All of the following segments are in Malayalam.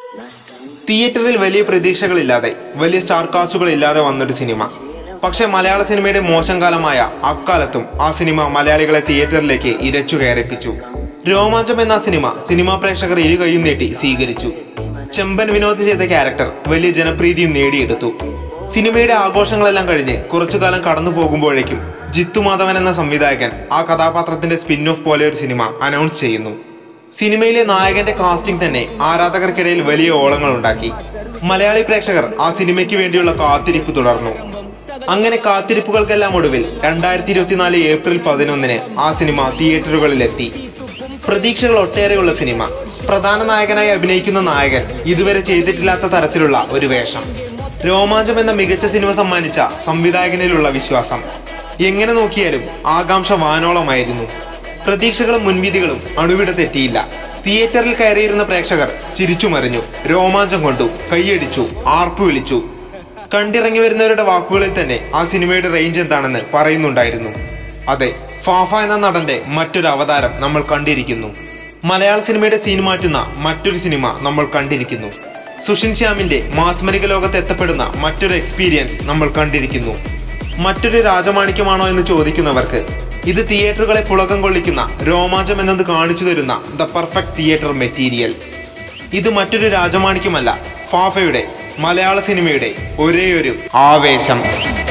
തിയേറ്ററിൽ വലിയ പ്രതീക്ഷകളില്ലാതെ വലിയ സ്റ്റാർ കാസ്റ്റുകൾ ഇല്ലാതെ വന്നൊരു സിനിമ പക്ഷെ മലയാള സിനിമയുടെ മോശം കാലമായ അക്കാലത്തും ആ സിനിമ മലയാളികളെ തിയേറ്ററിലേക്ക് ഇരച്ചു കയറിപ്പിച്ചു രോമാഞ്ചം എന്ന സിനിമ സിനിമാ പ്രേക്ഷകർ ഇരു കൈയും നീട്ടി സ്വീകരിച്ചു ചെമ്പൻ വിനോദ് ചെയ്ത ക്യാരക്ടർ വലിയ ജനപ്രീതിയും നേടിയെടുത്തു സിനിമയുടെ ആഘോഷങ്ങളെല്ലാം കഴിഞ്ഞ് കുറച്ചു കാലം കടന്നു പോകുമ്പോഴേക്കും ജിത്തു മാധവൻ എന്ന സംവിധായകൻ ആ കഥാപാത്രത്തിന്റെ സ്പിൻ ഓഫ് പോലെ ഒരു സിനിമ അനൗൺസ് ചെയ്യുന്നു സിനിമയിലെ നായകന്റെ കാസ്റ്റിംഗ് തന്നെ ആരാധകർക്കിടയിൽ വലിയ ഓളങ്ങൾ ഉണ്ടാക്കി മലയാളി പ്രേക്ഷകർ ആ സിനിമയ്ക്ക് വേണ്ടിയുള്ള കാത്തിരിപ്പ് തുടർന്നു അങ്ങനെ കാത്തിരിപ്പുകൾക്കെല്ലാം ഒടുവിൽ രണ്ടായിരത്തി ഇരുപത്തിനാല് ഏപ്രിൽ പതിനൊന്നിന് ആ സിനിമ തിയേറ്ററുകളിലെത്തി പ്രതീക്ഷകൾ ഒട്ടേറെയുള്ള സിനിമ പ്രധാന നായകനായി അഭിനയിക്കുന്ന നായകൻ ഇതുവരെ ചെയ്തിട്ടില്ലാത്ത തരത്തിലുള്ള ഒരു വേഷം രോമാഞ്ചം എന്ന മികച്ച സിനിമ സമ്മാനിച്ച സംവിധായകനിലുള്ള വിശ്വാസം എങ്ങനെ നോക്കിയാലും ആകാംക്ഷ വാനോളമായിരുന്നു പ്രതീക്ഷകളും മുൻവിധികളും അണുവിട തെറ്റിയില്ല തിയേറ്ററിൽ കയറിയിരുന്ന പ്രേക്ഷകർ ചിരിച്ചുമറിഞ്ഞു രോമാഞ്ചം കൊണ്ടു കൈയടിച്ചു ആർപ്പു വിളിച്ചു കണ്ടിറങ്ങി വരുന്നവരുടെ വാക്കുകളിൽ തന്നെ ആ സിനിമയുടെ റേഞ്ച് എന്താണെന്ന് പറയുന്നുണ്ടായിരുന്നു അതെ ഫാഫ എന്ന നടന്റെ മറ്റൊരു അവതാരം നമ്മൾ കണ്ടിരിക്കുന്നു മലയാള സിനിമയുടെ സീൻ മാറ്റുന്ന മറ്റൊരു സിനിമ നമ്മൾ കണ്ടിരിക്കുന്നു സുഷിൻ ശ്യാമിന്റെ മാസ്മരിക ലോകത്ത് എത്തപ്പെടുന്ന മറ്റൊരു എക്സ്പീരിയൻസ് നമ്മൾ കണ്ടിരിക്കുന്നു മറ്റൊരു രാജമാണിക്യമാണോ എന്ന് ചോദിക്കുന്നവർക്ക് ഇത് തിയേറ്ററുകളെ പുളകം കൊള്ളിക്കുന്ന രോമാഞ്ചം എന്നത് കാണിച്ചു തരുന്ന ദ പെർഫെക്റ്റ് തിയേറ്റർ മെറ്റീരിയൽ ഇത് മറ്റൊരു രാജമാണിക്യമല്ല ഫാഫയുടെ മലയാള സിനിമയുടെ ഒരേയൊരു ആവേശം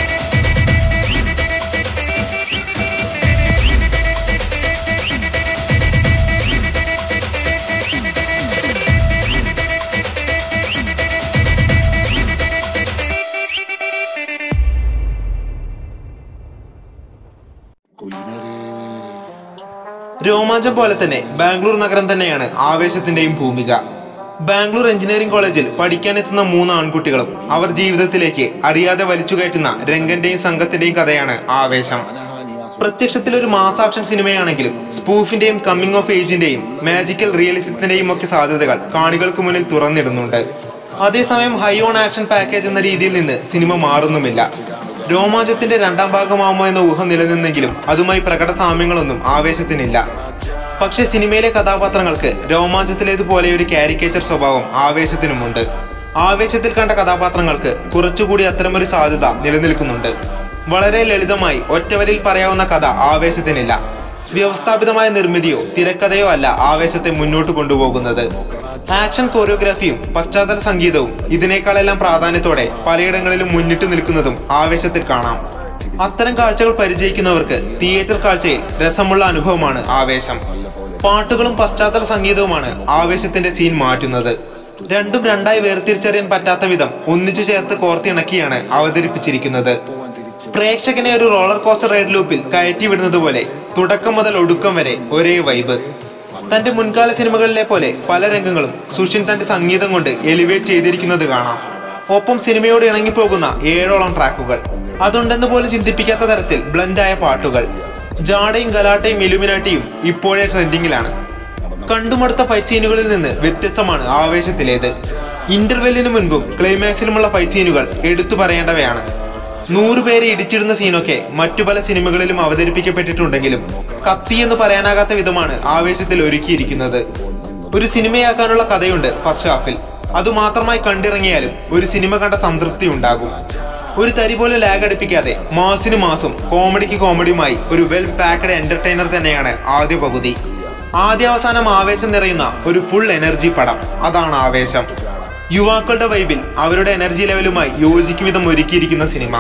രോമാഞ്ചം പോലെ തന്നെ ബാംഗ്ലൂർ നഗരം തന്നെയാണ് ആവേശത്തിന്റെയും ഭൂമിക ബാംഗ്ലൂർ എഞ്ചിനീയറിംഗ് കോളേജിൽ പഠിക്കാനെത്തുന്ന മൂന്ന് ആൺകുട്ടികളും അവർ ജീവിതത്തിലേക്ക് അറിയാതെ വലിച്ചു കയറ്റുന്ന രംഗന്റെയും സംഘത്തിന്റെയും കഥയാണ് ആവേശം പ്രത്യക്ഷത്തിൽ ഒരു മാസ് ആക്ഷൻ സിനിമയാണെങ്കിലും സ്പൂഫിന്റെയും കമ്മിങ് ഓഫ് ഏജിന്റെയും മാജിക്കൽ റിയലിസത്തിന്റെയും ഒക്കെ സാധ്യതകൾ കാണികൾക്ക് മുന്നിൽ തുറന്നിടുന്നുണ്ട് അതേസമയം ഹൈ ഓൺ ആക്ഷൻ പാക്കേജ് എന്ന രീതിയിൽ നിന്ന് സിനിമ മാറുന്നുമില്ല രോമാഞ്ചത്തിന്റെ രണ്ടാം ഭാഗമാവുമോ എന്ന ഊഹം നിലനിന്നെങ്കിലും അതുമായി പ്രകട സാമ്യങ്ങളൊന്നും ആവേശത്തിനില്ല പക്ഷെ സിനിമയിലെ കഥാപാത്രങ്ങൾക്ക് രോമാഞ്ചത്തിലേതുപോലെ ഒരു കാരിക്കേച്ചർ സ്വഭാവം ആവേശത്തിനുമുണ്ട് ആവേശത്തിൽ കണ്ട കഥാപാത്രങ്ങൾക്ക് കുറച്ചുകൂടി അത്തരമൊരു സാധ്യത നിലനിൽക്കുന്നുണ്ട് വളരെ ലളിതമായി ഒറ്റവരിൽ പറയാവുന്ന കഥ ആവേശത്തിനില്ല വ്യവസ്ഥാപിതമായ നിർമ്മിതിയോ തിരക്കഥയോ അല്ല ആവേശത്തെ മുന്നോട്ട് കൊണ്ടുപോകുന്നത് ആക്ഷൻ കോറിയോഗ്രാഫിയും പശ്ചാത്തല സംഗീതവും ഇതിനേക്കാളെല്ലാം പ്രാധാന്യത്തോടെ പലയിടങ്ങളിലും മുന്നിട്ട് നിൽക്കുന്നതും ആവേശത്തിൽ കാണാം അത്തരം കാഴ്ചകൾ പരിചയിക്കുന്നവർക്ക് തിയേറ്റർ കാഴ്ചയിൽ രസമുള്ള അനുഭവമാണ് ആവേശം പാട്ടുകളും പശ്ചാത്തല സംഗീതവുമാണ് ആവേശത്തിന്റെ സീൻ മാറ്റുന്നത് രണ്ടും രണ്ടായി വേർതിരിച്ചറിയാൻ പറ്റാത്ത വിധം ഒന്നിച്ചു ചേർത്ത് കോർത്തിണക്കിയാണ് അവതരിപ്പിച്ചിരിക്കുന്നത് പ്രേക്ഷകനെ ഒരു റോളർ കോസ്റ്റർ റൈഡ് ലൂപ്പിൽ കയറ്റി വിടുന്നത് പോലെ തുടക്കം മുതൽ ഒടുക്കം വരെ ഒരേ വൈബ് തന്റെ മുൻകാല സിനിമകളിലെ പോലെ പല രംഗങ്ങളും സുഷിൻ തന്റെ സംഗീതം കൊണ്ട് എലിവേറ്റ് ചെയ്തിരിക്കുന്നത് കാണാം ഒപ്പം സിനിമയോട് ഇണങ്ങിപ്പോകുന്ന ഏഴോളം ട്രാക്കുകൾ അതുണ്ടെന്ന് പോലും ചിന്തിപ്പിക്കാത്ത തരത്തിൽ ബ്ലൻഡായ പാട്ടുകൾ ജാടയും ഗലാട്ടയും ഇലുമിനാട്ടിയും ഇപ്പോഴേ ട്രെൻഡിങ്ങിലാണ് കണ്ടുമടുത്ത ഫൈറ്റ് സീനുകളിൽ നിന്ന് വ്യത്യസ്തമാണ് ആവേശത്തിലേത് ഇന്റർവെല്ലിന് മുൻപും ക്ലൈമാക്സിലുമുള്ള ഫൈറ്റ് സീനുകൾ എടുത്തു പറയേണ്ടവയാണ് നൂറുപേരെ ഇടിച്ചിടുന്ന സീനൊക്കെ മറ്റു പല സിനിമകളിലും അവതരിപ്പിക്കപ്പെട്ടിട്ടുണ്ടെങ്കിലും കത്തി എന്ന് പറയാനാകാത്ത വിധമാണ് ആവേശത്തിൽ ഒരുക്കിയിരിക്കുന്നത് ഒരു സിനിമയാക്കാനുള്ള കഥയുണ്ട് ഫസ്റ്റ് ഹാഫിൽ അതുമാത്രമായി കണ്ടിറങ്ങിയാലും ഒരു സിനിമ കണ്ട സംതൃപ്തി ഉണ്ടാകും ഒരു തരി പോലും ലാഗ് അടുപ്പിക്കാതെ മാസിന് മാസും കോമഡിക്ക് കോമഡിയുമായി ഒരു വെൽ പാക്ഡ് എന്റർടൈനർ തന്നെയാണ് ആദ്യ പകുതി ആദ്യ അവസാനം ആവേശം നിറയുന്ന ഒരു ഫുൾ എനർജി പടം അതാണ് ആവേശം യുവാക്കളുടെ വൈബിൽ അവരുടെ എനർജി ലെവലുമായി യോജിക്കും വിധം ഒരുക്കിയിരിക്കുന്ന സിനിമ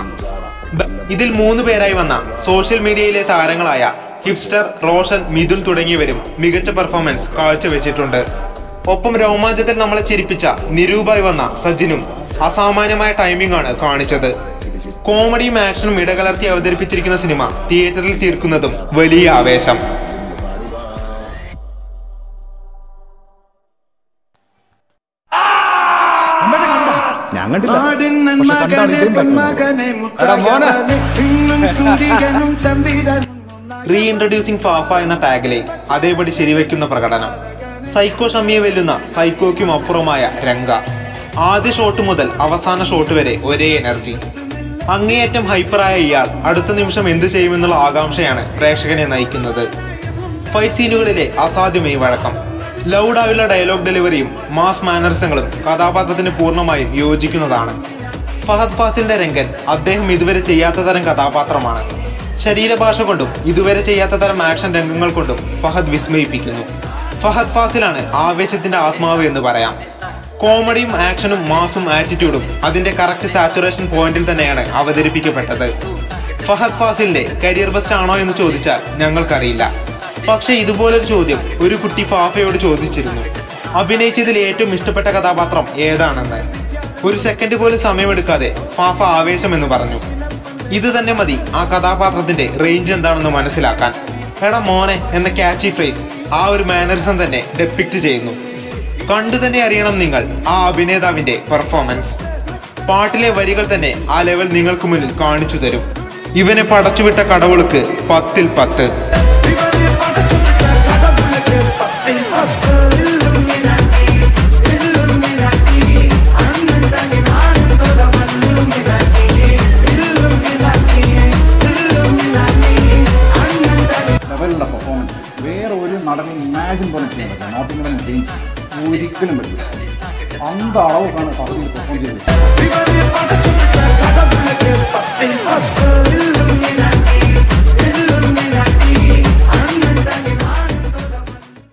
ബ- ഇതിൽ മൂന്ന് പേരായി വന്ന സോഷ്യൽ മീഡിയയിലെ താരങ്ങളായ ഹിപ്സ്റ്റർ റോഷൻ മിഥുൻ തുടങ്ങിയവരും മികച്ച പെർഫോമൻസ് കാഴ്ചവെച്ചിട്ടുണ്ട് ഒപ്പം രോമാഞ്ചത്തിൽ നമ്മളെ ചിരിപ്പിച്ച നിരൂപായി വന്ന സജിനും അസാമാന്യമായ ടൈമിംഗ് ആണ് കാണിച്ചത് കോമഡിയും ആക്ഷനും ഇടകലർത്തി അവതരിപ്പിച്ചിരിക്കുന്ന സിനിമ തിയേറ്ററിൽ തീർക്കുന്നതും വലിയ ആവേശം ഞാൻ കണ്ടില്ല ആടിന്നൻ പക്ഷെ കണ്ടാണ് മകനെ ഇതും പൊന്മകനെ എടാ മോനെ. മുത്തകനെ ഇന്നും സൂര്യനും ചന്ദ്രനും റീഇൻട്രൊഡ്യൂസിംഗ് ഫാഫ എന്ന ടാഗിലെ അതേപടി ശരിവെക്കുന്ന പ്രകടനം സൈക്കോ ഷമ്മിയെ വെല്ലുന്ന സൈക്കോയ്ക്കും അപ്പുറമായ രംഗ ആദ്യ ഷോട്ട് മുതൽ അവസാന ഷോട്ട് വരെ ഒരേ എനർജി അങ്ങേയറ്റം ഹൈപ്പറായ ഇയാൾ അടുത്ത നിമിഷം എന്ത് ചെയ്യുമെന്നുള്ള ആകാംക്ഷയാണ് പ്രേക്ഷകനെ നയിക്കുന്നത് ഫൈറ്റ് സീനുകളിലെ അസാധ്യമേ വഴക്കം ലൗഡായുള്ള ഡയലോഗ് ഡെലിവറിയും മാസ് മാനറിസങ്ങളും കഥാപാത്രത്തിന് പൂർണ്ണമായും യോജിക്കുന്നതാണ് ഫഹദ് ഫാസിലിന്റെ രംഗൻ അദ്ദേഹം ഇതുവരെ ചെയ്യാത്ത തരം കഥാപാത്രമാണ് ശരീരഭാഷ കൊണ്ടും ഇതുവരെ ചെയ്യാത്ത തരം ആക്ഷൻ രംഗങ്ങൾ കൊണ്ടും ഫഹദ് വിസ്മയിപ്പിക്കുന്നു ഫഹദ് ഫാസിലാണ് ആവേശത്തിന്റെ ആത്മാവ് എന്ന് പറയാം കോമഡിയും ആക്ഷനും മാസും ആറ്റിറ്റ്യൂഡും അതിന്റെ കറക്റ്റ് സാച്ചുറേഷൻ പോയിന്റിൽ തന്നെയാണ് അവതരിപ്പിക്കപ്പെട്ടത് ഫഹദ് ഫാസിലിന്റെ കരിയർ ബെസ്റ്റ് ആണോ എന്ന് ചോദിച്ചാൽ ഞങ്ങൾക്കറിയില്ല പക്ഷെ ഇതുപോലൊരു ചോദ്യം ഒരു കുട്ടി ഫാഫയോട് ചോദിച്ചിരുന്നു അഭിനയിച്ചതിൽ ഏറ്റവും ഇഷ്ടപ്പെട്ട കഥാപാത്രം ഏതാണെന്ന് ഒരു സെക്കൻഡ് പോലും സമയമെടുക്കാതെ ഫാഫ ആവേശം എന്ന് പറഞ്ഞു ഇത് തന്നെ മതി ആ കഥാപാത്രത്തിന്റെ റേഞ്ച് എന്താണെന്ന് മനസ്സിലാക്കാൻ എടാ മോനെ എന്ന ക്യാച്ചി ഫ്രേസ് ആ ഒരു മാനറിസം തന്നെ ഡെപ്പിക്റ്റ് ചെയ്യുന്നു കണ്ടു തന്നെ അറിയണം നിങ്ങൾ ആ അഭിനേതാവിന്റെ പെർഫോമൻസ് പാട്ടിലെ വരികൾ തന്നെ ആ ലെവൽ നിങ്ങൾക്ക് മുന്നിൽ കാണിച്ചു തരും ഇവനെ പടച്ചുവിട്ട കടവുൾക്ക് പത്തിൽ പത്ത് ഇവനെ പടച്ചുവിട്ട കടവുലക്ക് പത്തിൽ പത്ത് ഇല്ലുമിനാട്ടി, ഇല്ലുമിനാട്ടി. അണ്ണൻ തനി നാടും തൊലമൻ ഇല്ലുമിനാട്ടി, ഇല്ലുമിനാട്ടി, ഇല്ലുമിനാട്ടി. അണ്ണൻ തനി ലെവലുള്ള പെർഫോമൻസ് വേറെ ഒരു നടനും ഇമാജിൻ പോലും ചെയ്യാൻ പറ്റില്ല നോട്ട് ഇവൻ ജെയിംസ് ഒരിക്കലും പറ്റില്ല അന്ത അളവ് കാണാൻ പകുതി പെർഫോം ചെയ്ത് ഇവനെ പടച്ചുവിട്ട കടവുലക്ക് പത്തിൽ പത്ത്